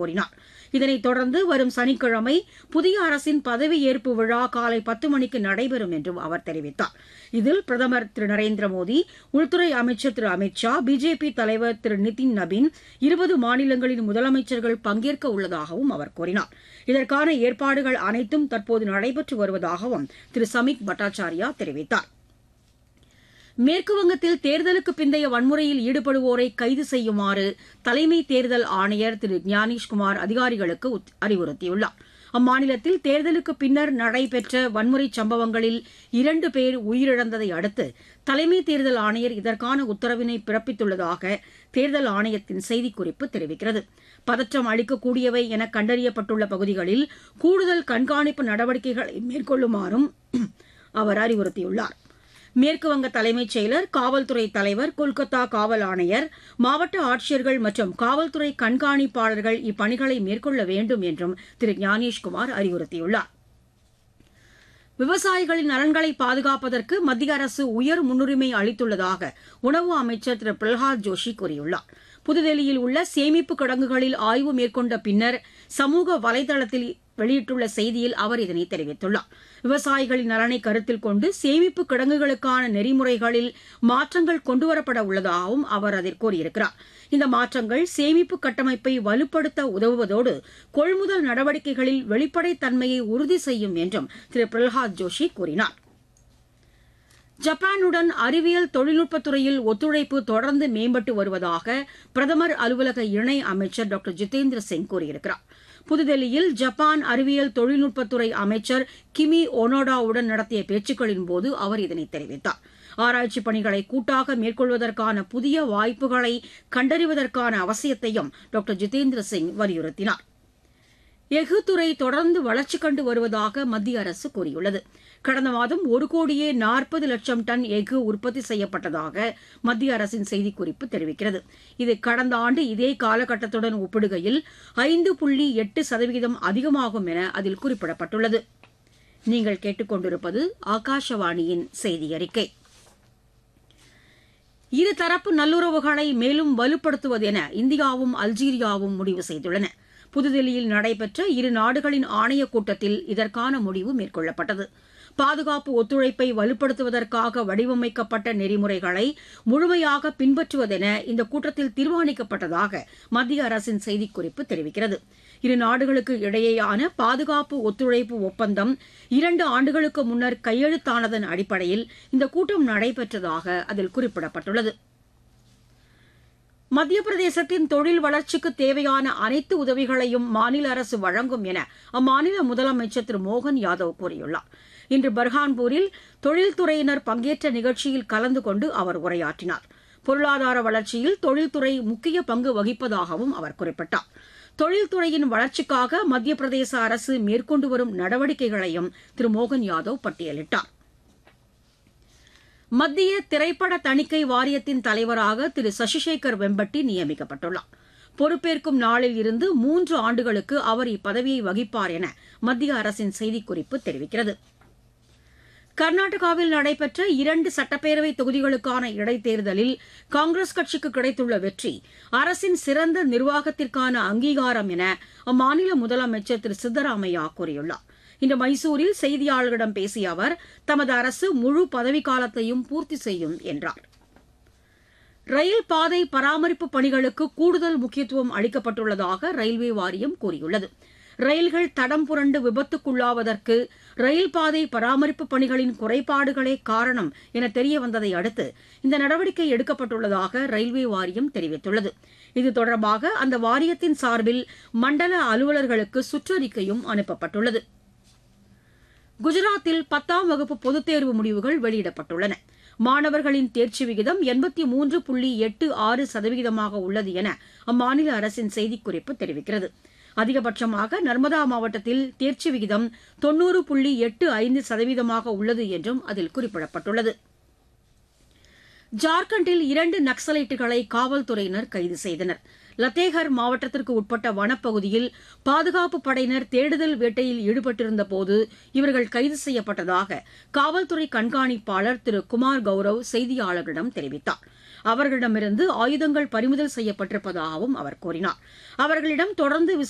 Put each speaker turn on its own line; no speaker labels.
கூறினார் இதனைத் தொடர்ந்து வரும் சனிக்கிழமை புதிய அரசின் பதவியேற்பு விழா காலை பத்து மணிக்கு நடைபெறும் என்றும் அவர் தெரிவித்தார் இதில் பிரதமர் திரு நரேந்திர மோடி உள்துறை அமைச்சர் திரு அமித் ஷா பிஜேபி தலைவர் திரு நிதின் நபீன் இருபது மாநிலங்களின் முதலமைச்சர்கள் பங்கேற்க உள்ளதாகவும் அவர் கூறினார் இதற்கான ஏற்பாடுகள் அனைத்தும் தற்போது நடைபெற்று வருவதாகவும் திரு சமிக் பட்டாச்சாரியா தெரிவித்தார் மேற்குவங்கத்தில் தேர்தலுக்கு பிந்தைய வன்முறையில் ஈடுபடுவோரை கைது செய்யுமாறு தலைமை தேர்தல் ஆணையர் திரு ஞானேஷ்குமார் அதிகாரிகளுக்கு அறிவுறுத்தியுள்ளார் அம்மாநிலத்தில் தேர்தலுக்கு பின்னர் நடைபெற்ற வன்முறை சம்பவங்களில் இரண்டு பேர் உயிரிழந்ததை அடுத்து தலைமை தேர்தல் ஆணையர் இதற்கான உத்தரவினை பிறப்பித்துள்ளதாக தேர்தல் ஆணையத்தின் செய்திக்குறிப்பு தெரிவிக்கிறது பதற்றம் அளிக்கக்கூடியவை என கண்டறியப்பட்டுள்ள பகுதிகளில் கூடுதல் கண்காணிப்பு நடவடிக்கைகளை மேற்கொள்ளுமாறும் அவர் அறிவுறுத்தியுள்ளார் மேற்குவங்க தலைமைச் செயலர் காவல்துறை தலைவர் கொல்கத்தா காவல் ஆணையர் மாவட்ட ஆட்சியர்கள் மற்றும் காவல்துறை கண்காணிப்பாளர்கள் இப்பணிகளை மேற்கொள்ள வேண்டும் என்றும் திரு ஞானேஷ்குமார் அறிவுறுத்தியுள்ளார் விவசாயிகளின் நலன்களை பாதுகாப்பதற்கு மத்திய அரசு உயர் முன்னுரிமை அளித்துள்ளதாக உணவு அமைச்சர் திரு பிரகலாத் ஜோஷி கூறியுள்ளார் புதுதில்லியில் உள்ள சேமிப்பு கிடங்குகளில் ஆய்வு மேற்கொண்ட பின்னர் சமூக வலைதளத்தில் வெளியிட்டுள்ள செய்தியில் அவர் இதனை தெரிவித்துள்ளார் விவசாயிகளின் நலனை கருத்தில் கொண்டு சேமிப்பு கிடங்குகளுக்கான நெறிமுறைகளில் மாற்றங்கள் கொண்டுவரப்பட உள்ளதாகவும் அவர் அதில் கூறியிருக்கிறார் இந்த மாற்றங்கள் சேமிப்பு கட்டமைப்பை வலுப்படுத்த உதவுவதோடு கொள்முதல் நடவடிக்கைகளில் வெளிப்படைத்தன்மையை உறுதி செய்யும் என்றும் திரு பிரகலாத் ஜோஷி கூறினார் ஜப்பானுடன் அறிவியல் தொழில்நுட்பத்துறையில் ஒத்துழைப்பு தொடர்ந்து மேம்பட்டு வருவதாக பிரதமர் அலுவலக இணை அமைச்சர் டாக்டர் ஜிதேந்திர சிங் கூறியிருக்கிறார் புதுதில்லியில் ஜப்பான் அறிவியல் தொழில்நுட்பத்துறை அமைச்சர் கிமி ஒனோடாவுடன் நடத்திய பேச்சுக்களின் போது அவர் இதனை தெரிவித்தார் ஆராய்ச்சி பணிகளை கூட்டாக மேற்கொள்வதற்கான புதிய வாய்ப்புகளை கண்டறிவதற்கான அவசியத்தையும் டாக்டர் ஜிதேந்திர சிங் வலியுறுத்தினார் எஃகு துறை தொடர்ந்து வளர்ச்சி கண்டு வருவதாக மத்திய அரசு கூறியுள்ளது கடந்த மாதம் ஒரு கோடியே நாற்பது லட்சம் டன் எஃகு உற்பத்தி செய்யப்பட்டதாக மத்திய அரசின் செய்திக்குறிப்பு தெரிவிக்கிறது இது கடந்த ஆண்டு இதே காலகட்டத்துடன் ஒப்பிடுகையில் ஐந்து புள்ளி எட்டு சதவீதம் அதிகமாகும் என அதில் குறிப்பிடப்பட்டுள்ளது நீங்கள் கேட்டுக்கொண்டிருப்பது ஆகாஷவாணியின் செய்தி அறிக்கை இருதரப்பு நல்லுறவுகளை மேலும் வலுப்படுத்துவதென இந்தியாவும் அல்ஜீரியாவும் முடிவு செய்துள்ளன புதுதில்லியில் நடைபெற்ற இரு நாடுகளின் ஆணையக் கூட்டத்தில் இதற்கான முடிவு மேற்கொள்ளப்பட்டது பாதுகாப்பு ஒத்துழைப்பை வலுப்படுத்துவதற்காக வடிவமைக்கப்பட்ட நெறிமுறைகளை முழுமையாக பின்பற்றுவதென இந்த கூட்டத்தில் தீர்மானிக்கப்பட்டதாக மத்திய அரசின் செய்திக்குறிப்பு தெரிவிக்கிறது இரு நாடுகளுக்கு இடையேயான பாதுகாப்பு ஒத்துழைப்பு ஒப்பந்தம் இரண்டு ஆண்டுகளுக்கு முன்னர் கையெழுத்தானதன் அடிப்படையில் இந்த கூட்டம் நடைபெற்றதாக அதில் குறிப்பிடப்பட்டுள்ளது மத்திய பிரதேசத்தின் தொழில் வளர்ச்சிக்கு தேவையான அனைத்து உதவிகளையும் மாநில அரசு வழங்கும் என அம்மாநில முதலமைச்சர் திரு மோகன் யாதவ் கூறியுள்ளார் இன்று பர்ஹான்பூரில் தொழில்துறையினர் பங்கேற்ற நிகழ்ச்சியில் கலந்து கொண்டு அவர் உரையாற்றினார் பொருளாதார வளர்ச்சியில் தொழில்துறை முக்கிய பங்கு வகிப்பதாகவும் அவர் குறிப்பிட்டார் தொழில்துறையின் வளர்ச்சிக்காக மத்திய பிரதேச அரசு மேற்கொண்டு வரும் நடவடிக்கைகளையும் திரு மோகன் யாதவ் பட்டியலிட்டார் மத்திய திரைப்பட தணிக்கை வாரியத்தின் தலைவராக திரு சசிசேகர் வெம்பட்டி நியமிக்கப்பட்டுள்ளார் பொறுப்பேற்கும் நாளில் இருந்து மூன்று ஆண்டுகளுக்கு அவர் இப்பதவியை வகிப்பார் என மத்திய அரசின் செய்திக்குறிப்பு தெரிவிக்கிறது கர்நாடகாவில் நடைபெற்ற இரண்டு சட்டப்பேரவை தொகுதிகளுக்கான இடைத்தேர்தலில் காங்கிரஸ் கட்சிக்கு கிடைத்துள்ள வெற்றி அரசின் சிறந்த நிர்வாகத்திற்கான அங்கீகாரம் என அம்மாநில முதலமைச்சர் திரு சித்தராமையா கூறியுள்ளார் இன்று மைசூரில் செய்தியாளர்களிடம் பேசிய அவர் தமது அரசு முழு பதவிக்காலத்தையும் பூர்த்தி செய்யும் என்றார் ரயில் பாதை பராமரிப்பு பணிகளுக்கு கூடுதல் முக்கியத்துவம் அளிக்கப்பட்டுள்ளதாக ரயில்வே வாரியம் கூறியுள்ளது ரயில்கள் தடம் புரண்டு விபத்துக்குள்ளாவதற்கு ரயில் பாதை பராமரிப்பு பணிகளின் குறைபாடுகளே காரணம் என தெரியவந்ததை அடுத்து இந்த நடவடிக்கை எடுக்கப்பட்டுள்ளதாக ரயில்வே வாரியம் தெரிவித்துள்ளது இது தொடர்பாக அந்த வாரியத்தின் சார்பில் மண்டல அலுவலர்களுக்கு சுற்றறிக்கையும் அனுப்பப்பட்டுள்ளது குஜராத்தில் பத்தாம் வகுப்பு பொதுத் தேர்வு முடிவுகள் வெளியிடப்பட்டுள்ளன மாணவர்களின் தேர்ச்சி விகிதம் எண்பத்தி மூன்று புள்ளி எட்டு ஆறு சதவீதமாக உள்ளது என அம்மாநில அரசின் செய்திக்குறிப்பு தெரிவிக்கிறது அதிகபட்சமாக நர்மதா மாவட்டத்தில் தேர்ச்சி விகிதம் தொன்னூறு புள்ளி எட்டு ஐந்து சதவீதமாக உள்ளது என்றும் அதில் குறிப்பிடப்பட்டுள்ளது ஜார்க்கண்டில் இரண்டு நக்சலைட்டுகளை காவல்துறையினர் கைது செய்தனர் லத்தேகர் மாவட்டத்திற்கு உட்பட்ட வனப்பகுதியில் பாதுகாப்பு படையினர் தேடுதல் வேட்டையில் ஈடுபட்டிருந்த போது இவர்கள் கைது செய்யப்பட்டதாக காவல்துறை கண்காணிப்பாளர் திரு குமார் கௌரவ் செய்தியாளர்களிடம் தெரிவித்தார் அவர்களிடமிருந்து ஆயுதங்கள் பறிமுதல் செய்யப்பட்டிருப்பதாகவும் அவர் கூறினார் அவர்களிடம் தொடர்ந்து